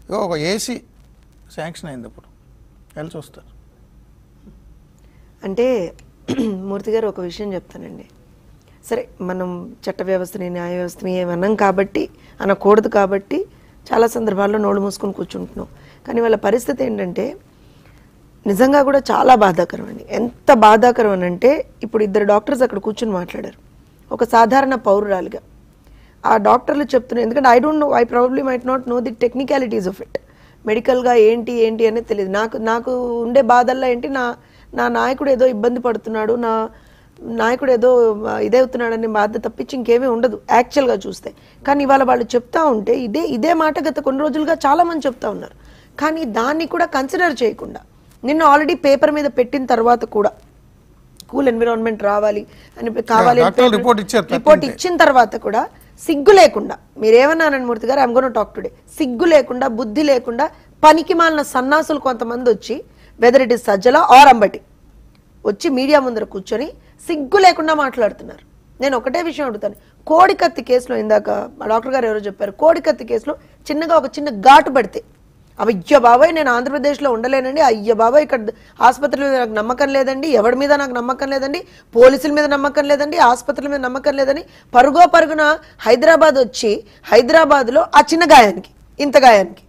ఇగో ఒక AC sanction అయింది ఇప్పుడు వెళ్ళి చూస్తారు అంటే మూర్తి గారు ఒక విషయం చెప్తానండి సరే మనం చట్ట వ్యవస్థని న్యాయ వ్యవస్థని ఏమన్నాం కాబట్టి అనకూడదు కాబట్టి చాలా సందర్భాల్లో నోళ్ళు మూసుకొని కూర్చుంటున్నాం కానీ వాళ్ళ పరిస్థితి ఏంటంటే నిజంగా కూడా చాలా బాధాకరం అండి ఎంత బాధాకరం అని అంటే ఇప్పుడు ఇద్దరు డాక్టర్స్ అక్కడ కూర్చుని మాట్లాడారు ఒక సాధారణ పౌరురాలుగా ఆ డాక్టర్లు చెప్తున్నారు ఎందుకంటే I don't know I probably might not know the technicalities of it మెడికల్గా ఏంటి ఏంటి అనేది తెలియదు నాకు నాకు ఉండే బాధల్లో ఏంటి నా నా నాయకుడు ఏదో ఇబ్బంది పడుతున్నాడు నా నాయకుడు ఏదో ఇదవుతున్నాడనే బాధ తప్పించి ఇంకేమీ ఉండదు యాక్చువల్గా చూస్తే కానీ ఇవాళ వాళ్ళు చెప్తా ఉంటే ఇదే ఇదే మాట గత కొన్ని రోజులుగా చాలా మంది చెప్తా ఉన్నారు కానీ దాన్ని కూడా కన్సిడర్ చేయకుండా నిన్న ఆల్రెడీ పేపర్ మీద పెట్టిన తర్వాత కూడా కూల్ ఎన్విరాన్మెంట్ రావాలి అని కావాలి డాక్టర్లు report ఇచ్చారు, రిపోర్ట్ ఇచ్చిన తర్వాత కూడా సిగ్గు లేకుండా మీరేమన్నానండి మూర్తి గారు ఐమ్ గోన్ టాక్ టుడే సిగ్గు లేకుండా బుద్ధి లేకుండా పనికి మాలిన సన్నాసులు కొంతమంది వచ్చి whether it is Sajjala or Ambati వచ్చి మీడియా ముందర కూర్చొని సిగ్గు లేకుండా మాట్లాడుతున్నారు నేను ఒకటే విషయం అడుగుతాను కోడికత్తి కేసులో ఇందాక మా డాక్టర్ గారు ఎవరో చెప్పారు కోడికత్తి కేసులో చిన్నగా ఒక చిన్న ఘాటు పడితే అయ్య బాబాయ్ నేను ఆంధ్రప్రదేశ్లో ఉండలేనండి అయ్య బాబాయ్ ఇక్కడ ఆసుపత్రుల మీద నాకు నమ్మకం లేదండి ఎవరి మీద నాకు నమ్మకం లేదండి పోలీసుల మీద నమ్మకం లేదండి ఆసుపత్రుల మీద నమ్మకం లేదని పరుగో పరుగున హైదరాబాద్ వచ్చి హైదరాబాద్లో ఆ చిన్న గాయానికి ఇంత గాయానికి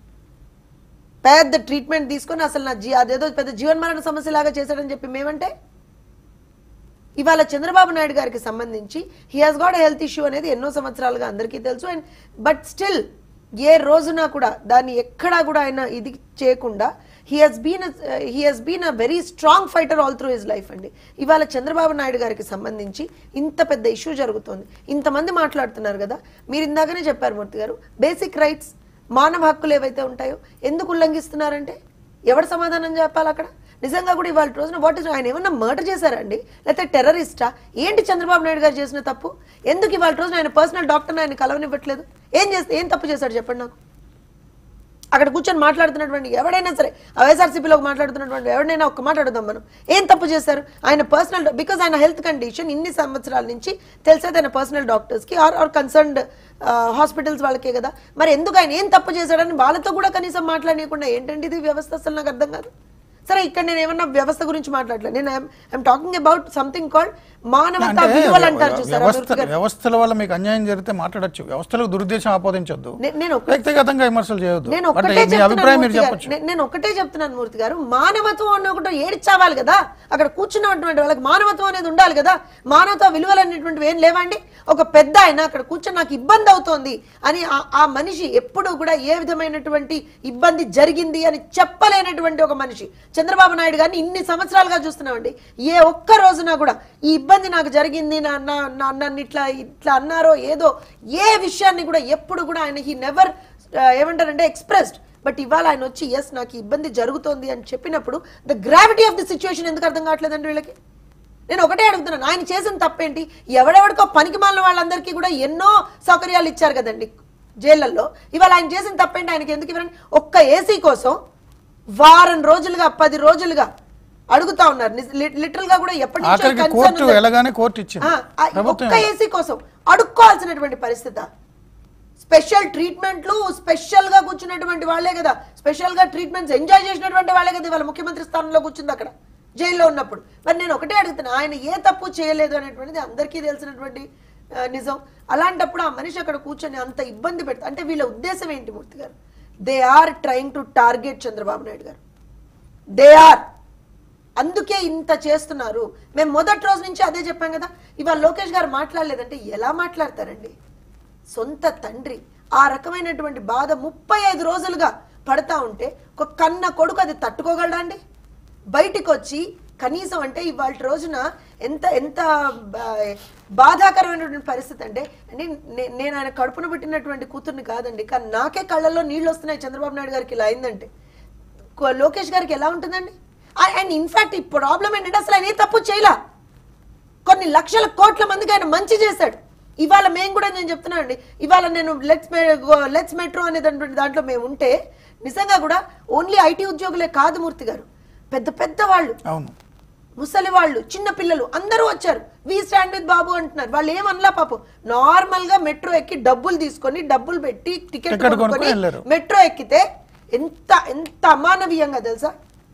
పెద్ద ట్రీట్మెంట్ తీసుకొని అసలు నా జీ అదేదో పెద్ద జీవన్మరణ సమస్య లాగా చేశాడని చెప్పి మేమంటే ఇవాళ చంద్రబాబు నాయుడు గారికి సంబంధించి he has got health issue అనేది ఎన్నో సంవత్సరాలుగా అందరికీ తెలుసు అండ్ బట్ స్టిల్ ఏ రోజున కూడా దాన్ని ఎక్కడా కూడా ఆయన ఇది చేయకుండా he has been he has been a very strong fighter all through his life అండి ఇవాళ చంద్రబాబు నాయుడు గారికి సంబంధించి ఇంత పెద్ద ఇష్యూ జరుగుతోంది ఇంతమంది మాట్లాడుతున్నారు కదా మీరు ఇందాకనే చెప్పారు మూర్తి గారు బేసిక్ రైట్స్ మానవ హక్కులు ఏవైతే ఉంటాయో ఎందుకు ఉల్లంఘిస్తున్నారంటే ఎవరు సమాధానం చెప్పాలి అక్కడ నిజంగా కూడా ఇవాళ రోజున వాట్ ఇస్ ఆయన ఏమన్నా మర్డర్ చేశారండి లేకపోతే టెర్రరిస్టా ఏంటి చంద్రబాబు నాయుడు గారు చేసిన తప్పు ఎందుకు ఇవాళ రోజున ఆయన పర్సనల్ డాక్టర్ని ఆయన కలవనివ్వట్లేదు ఏం చేస్తే ఏం తప్పు చేశాడు చెప్పండి నాకు అక్కడ కూర్చొని మాట్లాడుతున్నటువంటి ఎవడైనా సరే వైఎస్ఆర్సీపీలో మాట్లాడుతున్నటువంటి ఎవడైనా ఒక్క మాట్లాడుదాం మనం ఏం తప్పు చేశారు ఆయన పర్సనల్ బికాజ్ ఆయన హెల్త్ కండిషన్ ఇన్ని సంవత్సరాల నుంచి తెలిసేది ఆయన పర్సనల్ డాక్టర్స్కి ఆర్ ఆర్ కన్సర్న్డ్ హాస్పిటల్స్ వాళ్ళకే కదా మరి ఎందుకు ఆయన ఏం తప్పు చేశాడని వాళ్ళతో కూడా కనీసం మాట్లాడనీయకుండా ఏంటండి ఇది వ్యవస్థ అసలు నాకు అర్థం కాదు సరే ఇక్కడ నేను ఏమన్నా వ్యవస్థ గురించి మాట్లాడలేదు నేను I'm talking about something called మానవతా అంటే విలువలు అంటారు చూసారా వ్యవస్థ అభివృద్ధి గారు? వ్యవస్థల వల్ల మీకు అన్యాయం జరిగితే మాట్లాడొచ్చు వ్యవస్థలకు దురుద్దేశం ఆపాదించొద్దు నే- నేను ఒక- వ్యక్తిగతంగా విమర్శలు చేయొద్దు నేను బట్ ఒక్కటే మీ చెప్తున్నాను అభిప్రాయం మీరు మూర్తి గారు. చెప్పొచ్చు నే- నేను ఒకటే చెప్తున్నాను మూర్తి గారు మానవత్వం అన్న ఒకటి ఏడ్చావాలి కదా అక్కడ కూర్చున్నటువంటి వాళ్ళకి మానవత్వం అనేది ఉండాలి కదా మానవత్వ విలువలు అనేటువంటివి ఏం లేవండి ఒక పెద్ద ఆయన అక్కడ కూర్చొని నాకు ఇబ్బంది అవుతోంది అని ఆ- ఆ మనిషి ఎప్పుడు కూడా ఏ విధమైనటువంటి ఇబ్బంది జరిగింది అని చెప్పలేనటువంటి ఒక మనిషి చంద్రబాబు నాయుడు గారిని ఇన్ని సంవత్సరాలుగా చూస్తున్నామండి ఏ ఒక్క రోజున కూడా ఈ ఇబ్బంది నాకు జరిగింది నా నా- నా- నన్ను ఇట్లా ఇట్లా అన్నారో ఏదో ఏ విషయాన్ని కూడా ఎప్పుడు కూడా ఆయన హీ నెవర్ ఏమంటారంటే ఎక్స్ప్రెస్డ్ బట్ ఇవాళ ఆయన వచ్చి ఎస్ నాకు ఈ ఇబ్బంది జరుగుతోంది అని చెప్పినప్పుడు the gravity of the situation ఎందుకు అర్థం కావట్లేదండి వీళ్ళకి నేను ఒకటే అడుగుతున్నాను ఆయన చేసిన తప్పేంటి ఎవడెవడికో పనికి మాలిన వాళ్ళందరికీ కూడా ఎన్నో సౌకర్యాలు ఇచ్చారు కదండి జైళ్ళల్లో ఇవాళ ఆయన చేసిన తప్పేంటి ఆయనకి ఎందుకు ఇవ్వరండి ఒక్క ఏసీ కోసం వారం రోజులుగా పది రోజులుగా అడుగుతా ఉన్నారు లిటరల్ గా కూడా ఎప్పటి నుంచో ఆఖరికి concern కోర్టు ఉంది. వెళ్ళగానే కోర్టు ఇచ్చింది ఆ, ఆ, ప్రభుత్వం ఒక్క ఏసీ కోసం అడుక్కోవాల్సినటువంటి పరిస్థితి స్పెషల్ ట్రీట్మెంట్లు స్పెషల్ గా కూర్చున్నటువంటి వాళ్ళే కదా స్పెషల్ గా ట్రీట్మెంట్స్ ఎంజాయ్ చేసినటువంటి వాళ్ళే కదా ఇవాళ ముఖ్యమంత్రి స్థానంలో కూర్చుంది అక్కడ జైల్లో ఉన్నప్పుడు మరి నేను ఒకటే అడుగుతున్నా ఆయన ఏ తప్పు చేయలేదు అనేటువంటిది అందరికీ తెలిసినటువంటి ఆ, నిజం అలాంటప్పుడు ఆ మనిషి అక్కడ కూర్చొని అంత ఇబ్బంది పెడతా అంటే వీళ్ళ ఉద్దేశం ఏంటి Murthy garu they are trying to target Chandrababu Naidu garu they are అందుకే ఇంత చేస్తున్నారు మేము మొదటి రోజు నుంచి అదే చెప్పాం కదా ఇవాళ లోకేష్ గారు మాట్లాడలేదంటే ఎలా మాట్లాడతారండి సొంత తండ్రి ఆ రకమైనటువంటి బాధ ముప్పై ఐదు రోజులుగా పడతా ఉంటే ఒక కన్న కొడుకు అది తట్టుకోగలడా అండి బయటికి వచ్చి కనీసం అంటే ఇవాళ రోజున ఎంత ఎంత బా- బాధాకరమైనటువంటి పరిస్థితి అంటే అంటే నే- నేను ఆయన కడుపున పెట్టినటువంటి కూతుర్ని కాదండి కానీ నాకే కళ్ళల్లో నీళ్ళు వస్తున్నాయి చంద్రబాబు నాయుడు గారికి ఇలా అయిందంటే కో- లోకేష్ గారికి ఎలా ఉంటుందండి అండ్ ఇన్ఫాక్ట్ ఈ ప్రాబ్లం ఏంటంటే అసలు ఆయన ఏ తప్పు చేయలా కొన్ని లక్షల కోట్ల మందికి ఆయన మంచి చేశాడు ఇవాళ మేము కూడా నేను చెప్తున్నాను అండి ఇవాళ నేను లెట్స్ లెట్స్ మెట్రో అనేటటువంటి దాంట్లో మేము ఉంటే నిజంగా కూడా ఓన్లీ ఐటీ ఉద్యోగులే కాదు మూర్తి గారు పెద్ద పెద్ద వాళ్ళు అవును ముసలి వాళ్ళు చిన్న పిల్లలు అందరూ వచ్చారు వి స్టాండ్ విత్ బాబు అంటున్నారు వాళ్ళు ఏమనలా పాపం నార్మల్ గా మెట్రో ఎక్కి డబ్బులు తీసుకొని డబ్బులు పెట్టి టికెట్ టికెట్ కొనుక్కొని కొనుక్కొని వెళ్ళారు. మెట్రో ఎక్కితే ఎంత ఎంత అమానవీయంగా తెలుసా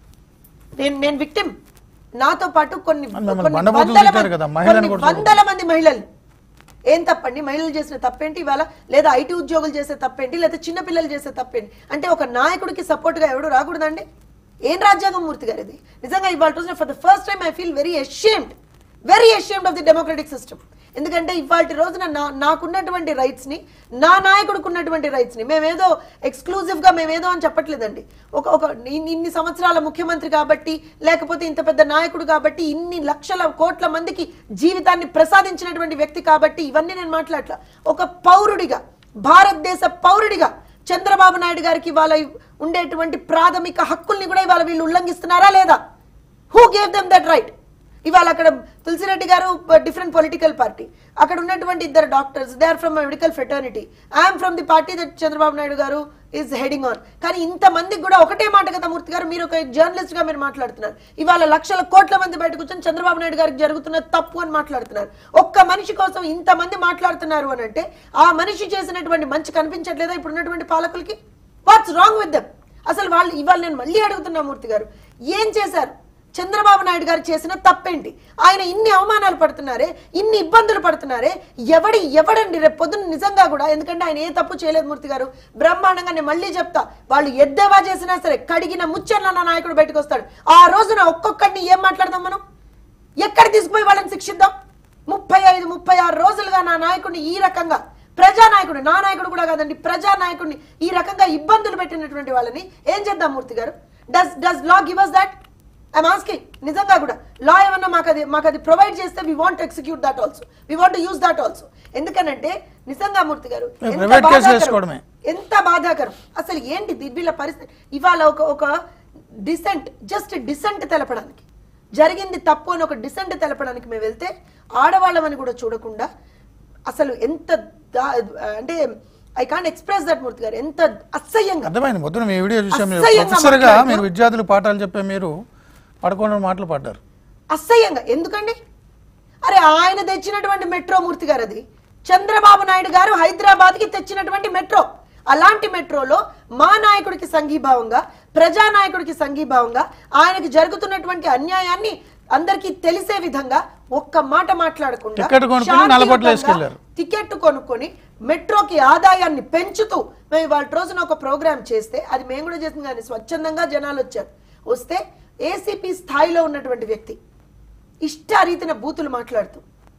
నేను నేను విక్టిమ్ నాతో పాటు కొన్ని మిమ్మల్ని కొన్ని బండబూతులు వందల తిట్టారు మంది- కదా, మహిళలను కొన్ని కూడా వందల మంది మహిళలు ఏం తప్పండి మహిళలు చేసిన తప్పేంటి ఇవాళ లేదా ఐటీ ఉద్యోగులు చేసే తప్పేంటి లేదా చిన్న పిల్లలు చేసే తప్పేంటి అంటే ఒక నాయకుడికి సపోర్ట్ గా ఎవడు రాకూడదండి ఏం రాజ్యాంగం మూర్తి గారు ఇది నిజంగా ఇవాళ రోజున for the first time I feel very ashamed very ashamed of the democratic system ఎందుకంటే ఇవాళ రోజున నా నాకున్నటువంటి రైట్స్ ని నా నాయకుడికి ఉన్నటువంటి రైట్స్ ని మేమేదో ఎక్స్క్లూజివ్ గా మేమేదో అని చెప్పట్లేదండి ఒక ఒక ఇన్ని ఇన్ని సంవత్సరాల ముఖ్యమంత్రి కాబట్టి లేకపోతే ఇంత పెద్ద నాయకుడు కాబట్టి ఇన్ని లక్షల కోట్ల మందికి జీవితాన్ని ప్రసాదించినటువంటి వ్యక్తి కాబట్టి ఇవన్నీ నేను మాట్లాడట్లా ఒక పౌరుడిగా భారతదేశ పౌరుడిగా చంద్రబాబు నాయుడు గారికి ఇవాళ ఉండేటువంటి ప్రాథమిక హక్కుల్ని కూడా ఇవాళ వీళ్ళు ఉల్లంఘిస్తున్నారా లేదా who gave them that right ఇవాళ అక్కడ తులసిరెడ్డి గారు డిఫరెంట్ పొలిటికల్ పార్టీ అక్కడ ఉన్నటువంటి ఇద్దరు doctors they are from medical fraternity I'm from the party that Chandrababu Naidu garu is heading on కానీ ఇంతమందికి కూడా ఒకటే మాట కదా మూర్తి గారు మీరు ఒక జర్నలిస్ట్ గా మీరు మాట్లాడుతున్నారు ఇవాళ లక్షల కోట్ల మంది బయటకు కూర్చొని చంద్రబాబు నాయుడు గారికి జరుగుతున్న తప్పు అని మాట్లాడుతున్నారు ఒక్క మనిషి కోసం ఇంతమంది మాట్లాడుతున్నారు అని అంటే ఆ మనిషి చేసినటువంటి మంచి కనిపించట్లేదా ఇప్పుడు ఉన్నటువంటి పాలకులకి వాట్స్ రాంగ్ విత్ దెమ్ అసలు వాళ్ళు ఇవాళ నేను మళ్ళీ అడుగుతున్నా మూర్తి గారు ఏం చేశారు చంద్రబాబు నాయుడు గారు చేసిన తప్పేంటి ఆయన ఇన్ని అవమానాలు పడుతున్నారే ఇన్ని ఇబ్బందులు పడుతున్నారే ఎవడి ఎవడండి రేపు పొద్దున్న నిజంగా కూడా ఎందుకంటే ఆయన ఏ తప్పు చేయలేదు మూర్తి గారు బ్రహ్మాండంగా నేను మళ్ళీ చెప్తా వాళ్ళు ఎద్దేవా చేసినా సరే కడిగిన ముచ్చన్న నా నాయకుడు బయటకు వస్తాడు ఆ రోజున ఒక్కొక్కడిని ఏం మాట్లాడదాం మనం ఎక్కడ తీసుకుపోయి వాళ్ళని శిక్షిద్దాం ముప్పై ఐదు ముప్పై ఆరు రోజులుగా నా నాయకుడిని ఈ రకంగా ప్రజానాయకుడు నా నాయకుడు కూడా కాదండి ప్రజానాయకుడిని ఈ రకంగా ఇబ్బందులు పెట్టినటువంటి వాళ్ళని ఏం చేద్దాం Murthy garu does does law give us that I'm asking నిజంగా కూడా లా ఏమన్నా మాకు అది మాకు అది ప్రొవైడ్ చేస్తే we want execute that also we want use that also ఎందుకనంటే నిజంగా మూర్తి గారు ఎంత Private case బాధాకరం. వేసుకోవడమే. ఎంత బాధాకరం అసలు ఏంటి ది- వీళ్ళ పరిస్థితి ఇవాళ ఒక ఒక డిసెంట్ జస్ట్ డిసెంట్ తెలపడానికి జరిగింది తప్పు అని ఒక డిసెంట్ తెలపడానికి మేము వెళ్తే ఆడవాళ్ళమని కూడా చూడకుండా అసలు ఎంత దా- అంటే I can't express that Murthy garu ఎంత అసహ్యంగా అర్థమైంది మొత్తం మీ వీడియో చూసాం మీరు అసహ్యంగా ప్రొఫెసర్ గా మాట్లాడుతూ- మీరు విద్యార్థులు పాఠాలు చెప్పే మీరు పడకుండా మాటలు పడ్డారు అసహ్యంగా ఎందుకండి అరే ఆయన తెచ్చినటువంటి మెట్రో మూర్తి గారు అది చంద్రబాబు నాయుడు గారు హైదరాబాద్ కి తెచ్చినటువంటి మెట్రో అలాంటి మెట్రోలో మా నాయకుడికి సంఘీభావంగా ప్రజానాయకుడికి సంఘీభావంగా ఆయనకి జరుగుతున్నటువంటి అన్యాయాన్ని అందరికీ తెలిసే విధంగా ఒక్క మాట మాట్లాడకుండా టికెట్ కొనుక్కొని శాంతియుతంగా నల్లబొట్లు వేసుకెళ్లారు. టికెట్ కొనుక్కొని మెట్రోకి ఆదాయాన్ని పెంచుతూ మేము ఇవాళ రోజున ఒక ప్రోగ్రామ్ చేస్తే అది మేము కూడా చేసింది కానీ స్వచ్ఛందంగా జనాలు వచ్చారు వస్తే ఏసీపీ స్థాయిలో ఉన్నటువంటి వ్యక్తి ఇష్టారీతిన బూతులు మాట్లాడుతూ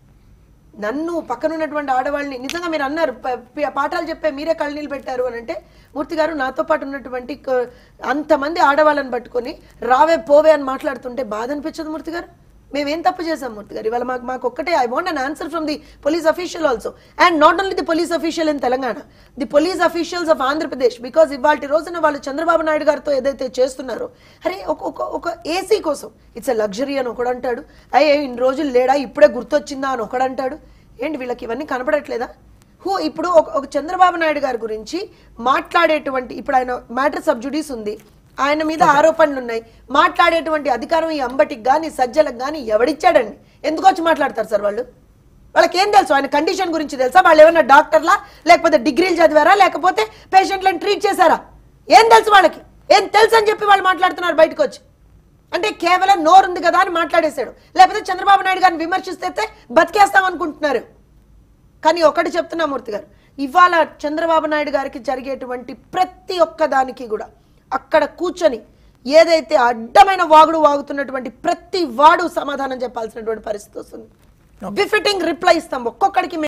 నన్ను పక్కన ఉన్నటువంటి ఆడవాళ్ళని నిజంగా మీరు అన్నారు ప- ప- పాఠాలు చెప్పే మీరే కళ్ళనీళ్ళు పెట్టారు అని అంటే మూర్తి గారు నాతో పాటు ఉన్నటువంటి క- అంతమంది ఆడవాళ్ళని పట్టుకొని రావే పోవే అని మాట్లాడుతుంటే బాధ అనిపించదు మూర్తి గారు మేమేం తప్పు చేసాం మూర్తి గారు ఇవాళ మాకు మాకు ఒక్కటే I want an answer from the police official also and not only the police official in Telangana the police officials of Andhra Pradesh because ఇవాళ రోజున వాళ్ళు చంద్రబాబు నాయుడు గారితో ఏదైతే చేస్తున్నారో అరే ఒక ఒక ఒక ఏసీ కోసం ఇట్స్ ఎ లగ్జరీ అని ఒకడు అంటాడు అయ్యే ఇన్ని రోజులు లేడా ఇప్పుడే గుర్తొచ్చిందా అని ఒకడు అంటాడు ఏంటి వీళ్ళకి ఇవన్నీ కనపడట్లేదా హూ ఇప్పుడు ఒక ఒక చంద్రబాబు నాయుడు గారి గురించి మాట్లాడేటువంటి ఇప్పుడు ఆయన మ్యాటర్ సబ్జుడీస్ ఉంది ఆయన మీద ఆరోపణలు ఉన్నాయి మాట్లాడేటువంటి అధికారం ఈ అంబటికి కానీ సజ్జలకు కానీ ఎవడిచ్చాడండి ఎందుకు వచ్చి మాట్లాడతారు సార్ వాళ్ళు వాళ్ళకి ఏం తెలుసు ఆయన కండిషన్ గురించి తెలుసా వాళ్ళు ఏమన్నా డాక్టర్లా లేకపోతే డిగ్రీలు చదివారా లేకపోతే పేషెంట్లను ట్రీట్ చేశారా ఏం తెలుసు వాళ్ళకి ఏం తెలుసు అని చెప్పి వాళ్ళు మాట్లాడుతున్నారు బయటకు వచ్చి అంటే కేవలం నోరు ఉంది కదా అని మాట్లాడేశాడు లేకపోతే చంద్రబాబు నాయుడు గారిని విమర్శిస్తే బతికేస్తాం అనుకుంటున్నారు కానీ ఒకటి చెప్తున్నా మూర్తి గారు ఇవాళ చంద్రబాబు నాయుడు గారికి జరిగేటువంటి ప్రతి ఒక్క దానికి కూడా అక్కడ కూర్చొని ఏదైతే అడ్డమైన వాగుడు వాగుతున్నటువంటి ప్రతి వాడు సమాధానం చెప్పాల్సినటువంటి పరిస్థితి వస్తుంది బిఫిటింగ్ రిప్లై ఇస్తాం ఒక్కొక్కడికి